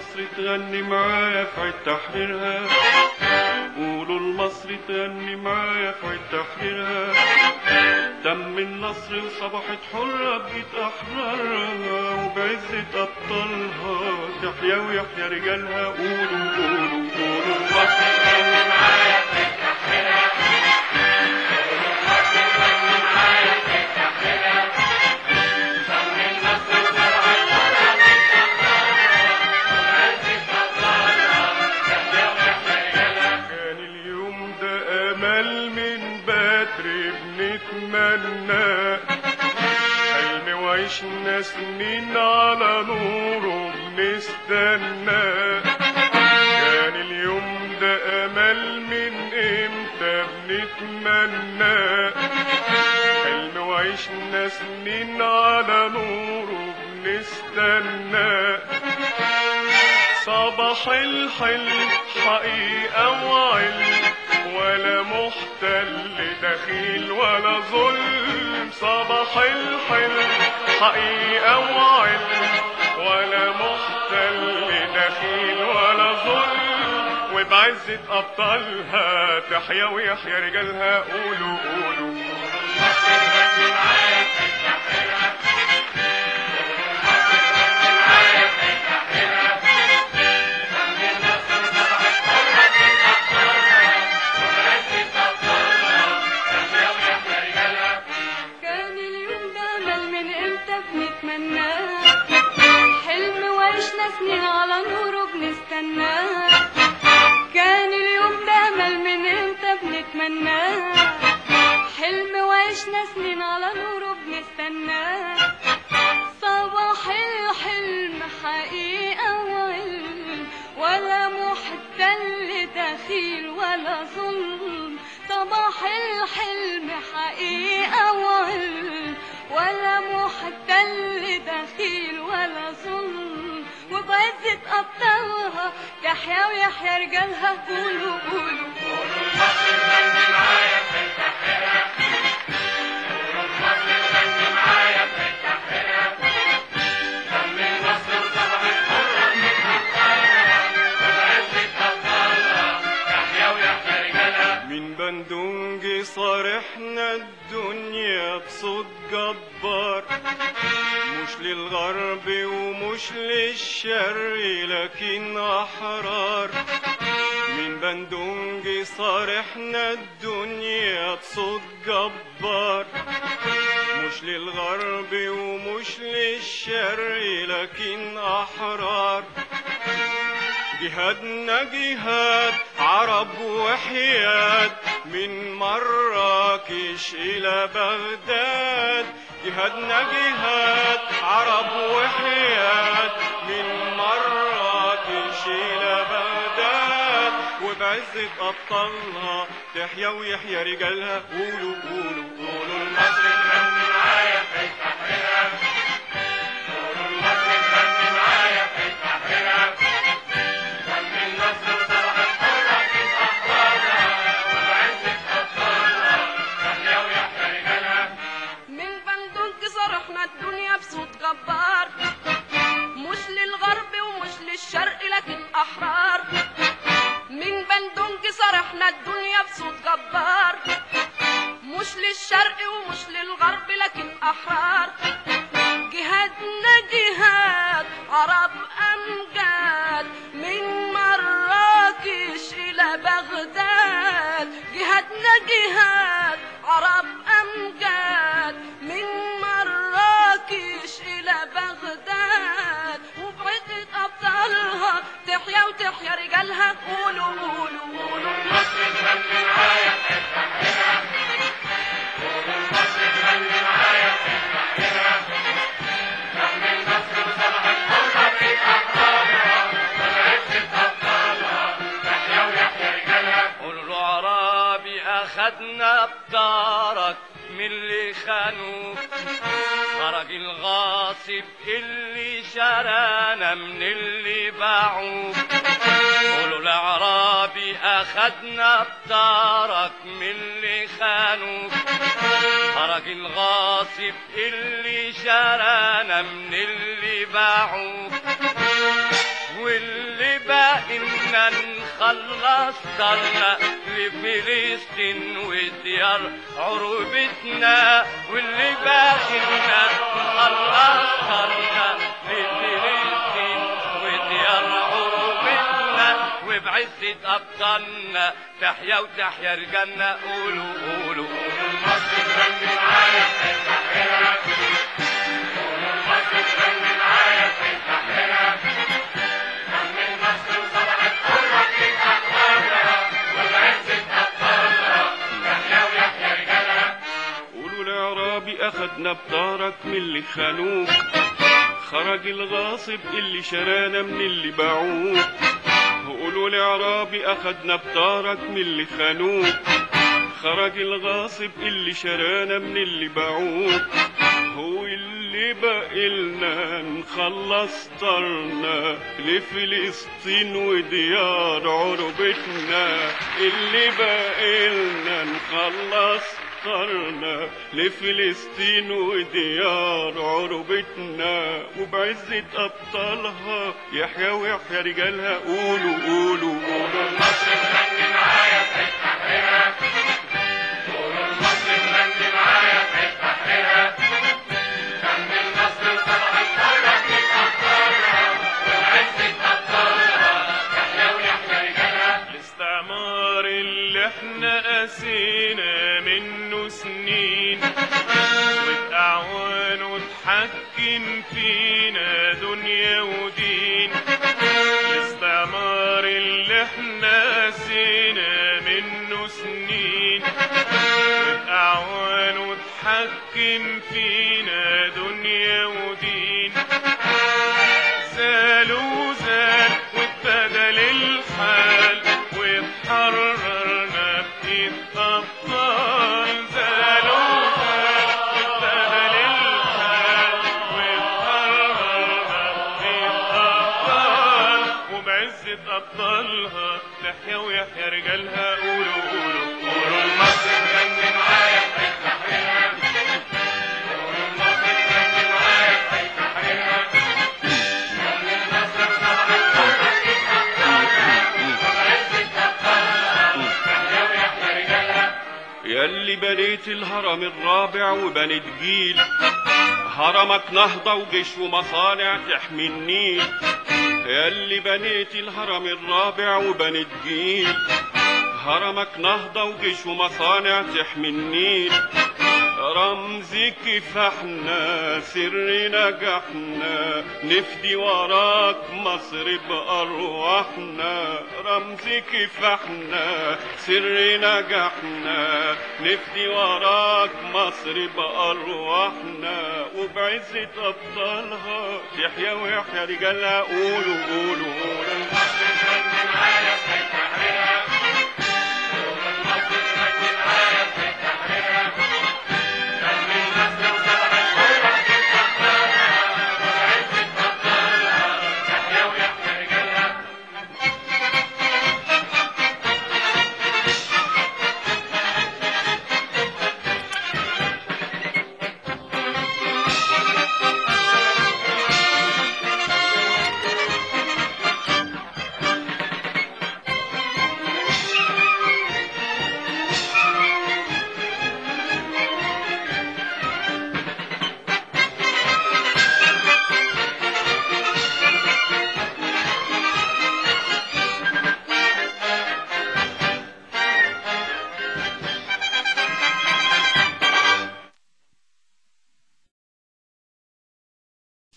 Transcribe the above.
لمصر تغني معايا في عيد تحريرها قولوا لمصر تغني معايا في عيد تحريرها تم النصر وصبحت حرة بجيت أحرارها وبعزة أبطالها تحيا ويحيا رجالها قولوا قولوا قولوا لمصر تغني معايا في عيد تحريرها كان اليوم ده امل من بدري بنتمنى حلم وعشنا سنين على نوره بنستنى كان اليوم ده امل من امتى بنتمنى حلم وعشنا سنين على نوره بنستنى صباح الحلم حقيقة وعلم ولا محتل دخيل ولا ظلم صباح الحلم حقيقة وعلم ولا محتل دخيل ولا ظلم وبعزة أبطالها تحيا ويحيا رجالها قولوا قولوا كان اليوم ده امل من امتى بنتمناه حلم وعشنا سنين على نوره بنستناه كان اليوم ده امل من امتى بنتمناه حلم وعشنا سنين على نوره بنستناه صباح الحلم حقيقة وعلم ولا محتل دخيل ولا ظلم صباح الحلم حقيقة وعلم ولا محتل دخيل ولا ظلم وبعزة أبطالها تحيا ويحيا رجالها قولوا قولوا من بندونج صارحنا الدنيا بصوت جبار مش للغرب ومش للشرق لكن أحرار من بندونج صارحنا الدنيا بصوت جبار مش للغرب ومش للشرق لكن أحرار جهادنا جهاد عرب وحياد من مراكش إلى بغداد جهادنا جهاد عرب وحياد من مراكش إلى بغداد وبعزة أبطالها تحيا ويحيا رجالها قولوا قولوا قولوا لمصر تغني معايا في تحريرها قولوا لمصر تغني معايا في تحريرها من بندق صرحنا الدنيا بصوت جبار مش للغرب ومش للشرق لكن أحرار من بندق صرحنا الدنيا بصوت جبار مش للشرق ومش للغرب لكن أحرار جهادنا جهاد عرب أمجاد من مراكش إلى بغداد جهادنا جهاد عرب أمجاد من مراكش إلى بغداد وبعدة أبطالها تحيا وتحيا رجالها قولوا قولوا قولوا قولوا له عرابي اخدنا بدارك من اللي خانوك خرج الغاصب اللي شرانا من اللي باعوك قولوا الأعرابي أخدنا بدارك من اللي خانوك خرج الغاصب اللي شرانا من اللي باعوك واللي باقينا نخلص دارنا لفلسطين وديار عروبتنا واللي باقينا نخلص دارنا لفلسطين وديار عروبتنا وبعزة أبطالنا تحيا وتحيا الجنة قولوا قولوا قولوا الأعرابي أخدنا بطارك من اللي خانوك خرج الغاصب اللي شرانا من اللي باعوك قولوا الأعرابي أخدنا بطارك من اللي خانوك خرج الغاصب اللي شرانا من اللي باعوك هو اللي بقلنا نخلص طرنا لفلسطين وديار عربتنا اللي بقلنا نخلص طرنا لفلسطين وديار عربتنا وبعزة أبطالها يحيى ويحيى رجالها قولوا قولوا قولوا الاستعمار اللي احنا قاسينا منه سنين وبأعوان وتحكم فينا دنيا ودين الاستعمار اللي احنا قاسينا منه سنين وبأعوان وتحكم فينا دنيا ودين زال وزال واتبدل الحال واتحررنا بإيد أبطال زال وزال واتبدل الحال واتحررنا بإيد أبطال وبعزة أبطالها تحيا ويحيا رجالها قولوا قولوا قولوا المصر غني معايا في تحريرها قولوا المصر غني معايا في تحريرها ياللي بنيت الهرم الرابع وبنيت جيل هرمك نهضة وجيش ومصانع تحمي النيل ياللي بنيت الهرم الرابع وبنيت جيل هرمك نهضة وجيش ومصانع تحمي النيل رمزك فاحنا سر نجاحنا نفدي وراك مصر بأرواحنا رمزك فاحنا سر نجاحنا نفدي وراك مصر بأرواحنا وبعزة أبطالها تحيا ويحيا رجالها قولوا قولوا قولوا